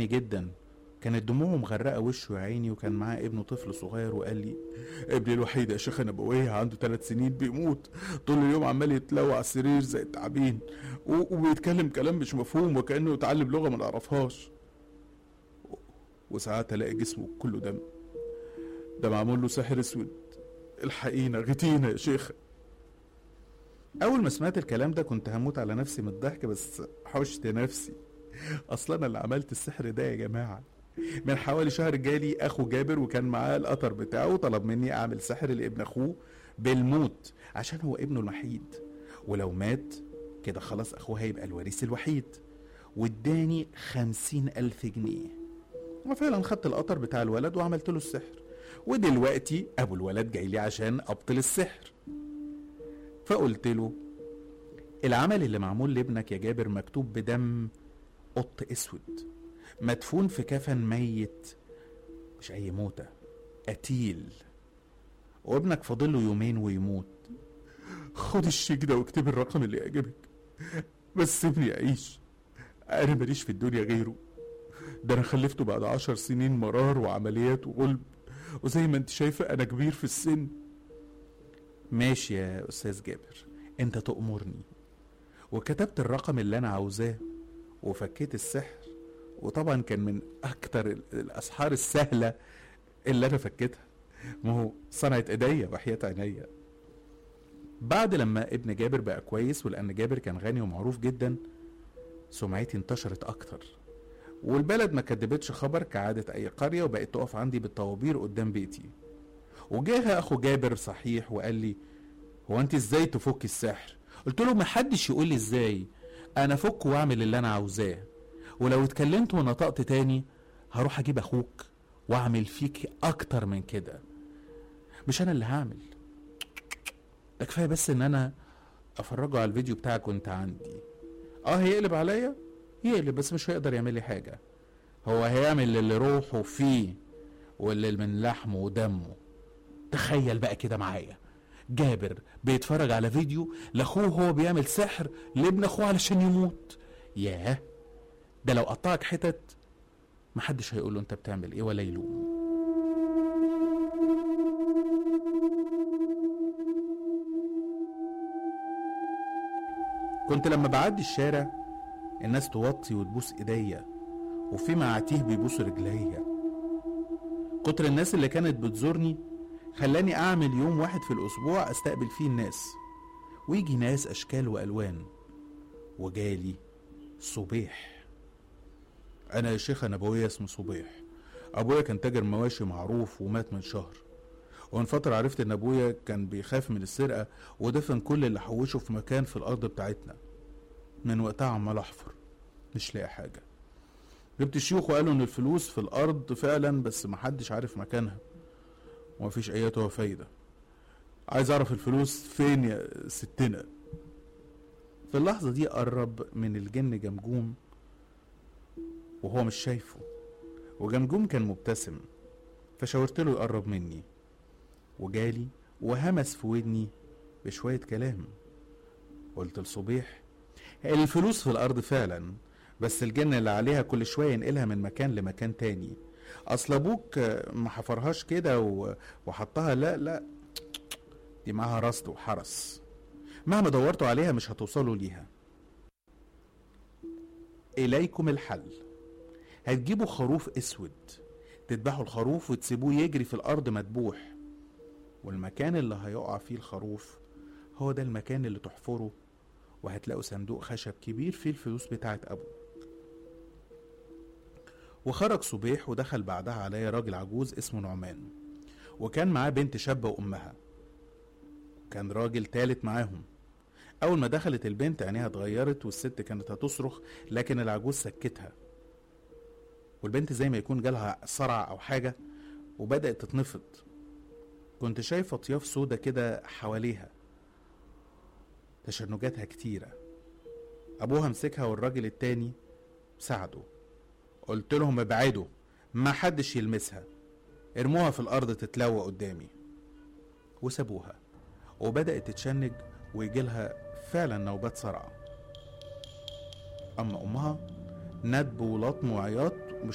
زعلني جدا كانت دموعه مغرقه وشه يا عيني وكان معاه ابنه طفل صغير وقال لي ابني الوحيد يا شيخ نبويه عنده ثلاث سنين بيموت طول اليوم عمال يتلوى على السرير زي التعابين و- وبيتكلم كلام مش مفهوم وكانه يتعلم لغه ما نعرفهاش وساعات الاقي جسمه كله دم ده معمول له سحر اسود الحقينا غتينا يا شيخ اول ما سمعت الكلام ده كنت هموت على نفسي من الضحك بس حوشت نفسي اصلا انا اللي عملت السحر ده يا جماعه من حوالي شهر جالي اخو جابر وكان معاه القطر بتاعه وطلب مني اعمل سحر لابن اخوه بالموت عشان هو ابنه الوحيد ولو مات كده خلاص اخوه هيبقى الوريث الوحيد واداني خمسين الف جنيه وفعلا خدت القطر بتاع الولد وعملت له السحر ودلوقتي ابو الولد جاي لي عشان ابطل السحر فقلت له العمل اللي معمول لابنك يا جابر مكتوب بدم قط اسود مدفون في كفن ميت مش اي موتة قتيل وابنك فاضل له يومين ويموت خد الشيك ده واكتب الرقم اللي يعجبك بس سيبني اعيش انا ماليش في الدنيا غيره ده انا خلفته بعد عشر سنين مرار وعمليات وغلب وزي ما انت شايفة انا كبير في السن ماشي يا استاذ جابر انت تأمرني وكتبت الرقم اللي انا عاوزاه وفكيت السحر وطبعا كان من اكتر ال- الاسحار السهله اللي انا فكيتها ما هو صنعت ايديا وحياة عينيا بعد لما ابن جابر بقى كويس ولان جابر كان غني ومعروف جدا سمعتي انتشرت اكتر والبلد ما كدبتش خبر كعادة أي قرية وبقت تقف عندي بالطوابير قدام بيتي وجاها أخو جابر صحيح وقال لي هو أنت إزاي تفك السحر؟ قلت له محدش يقول لي إزاي أنا فك وأعمل اللي أنا عاوزاه ولو اتكلمت ونطقت تاني هروح أجيب أخوك وأعمل فيك أكتر من كده مش أنا اللي هعمل ده كفاية بس إن أنا أفرجه على الفيديو بتاعك وأنت عندي اه هيقلب عليا يقلب بس مش هيقدر يعمل لي حاجة هو هيعمل اللي روحه فيه واللي من لحمه ودمه تخيل بقى كده معايا جابر بيتفرج على فيديو لاخوه هو بيعمل سحر لابن اخوه علشان يموت ياه ده لو قطعك حتت محدش هيقول له انت بتعمل ايه ولا يلوم كنت لما بعدي الشارع الناس توطي وتبوس ايديا وفي معاتيه بيبوسوا رجليا كتر الناس اللي كانت بتزورني خلاني اعمل يوم واحد في الاسبوع استقبل فيه الناس ويجي ناس اشكال والوان وجالي صبيح انا يا شيخ انا ابويا اسمه صبيح ابويا كان تاجر مواشي معروف ومات من شهر ومن فترة عرفت ان ابويا كان بيخاف من السرقة ودفن كل اللي حوشه في مكان في الارض بتاعتنا من وقتها عمال احفر مش لاقي حاجة جبت الشيوخ وقالوا ان الفلوس في الارض فعلا بس محدش عارف مكانها ومفيش اياتها فايدة عايز اعرف الفلوس فين يا ستنا في اللحظة دي قرب من الجن جمجوم وهو مش شايفه وجمجوم كان مبتسم فشاورت له يقرب مني وجالي وهمس في ودني بشوية كلام قلت لصبيح الفلوس في الأرض فعلا بس الجن اللي عليها كل شوية ينقلها من مكان لمكان تاني أصل أبوك ما حفرهاش كده و- وحطها لا لا دي معاها رصد وحرس مهما دورتوا عليها مش هتوصلوا ليها إليكم الحل هتجيبوا خروف أسود تذبحوا الخروف وتسيبوه يجري في الأرض مدبوح والمكان اللي هيقع فيه الخروف هو ده المكان اللي تحفره وهتلاقوا صندوق خشب كبير فيه الفلوس بتاعت أبوه وخرج صبيح ودخل بعدها عليا راجل عجوز اسمه نعمان وكان معاه بنت شابة وأمها كان راجل تالت معاهم أول ما دخلت البنت عينيها اتغيرت والست كانت هتصرخ لكن العجوز سكتها والبنت زي ما يكون جالها صرع أو حاجة وبدأت تتنفض كنت شايف أطياف سودا كده حواليها تشنجاتها كتيرة أبوها مسكها والراجل التاني ساعده قلت لهم ابعدوا ما حدش يلمسها ارموها في الأرض تتلوى قدامي وسابوها وبدأت تتشنج ويجيلها فعلا نوبات صرع أما أمها ندب ولطم وعياط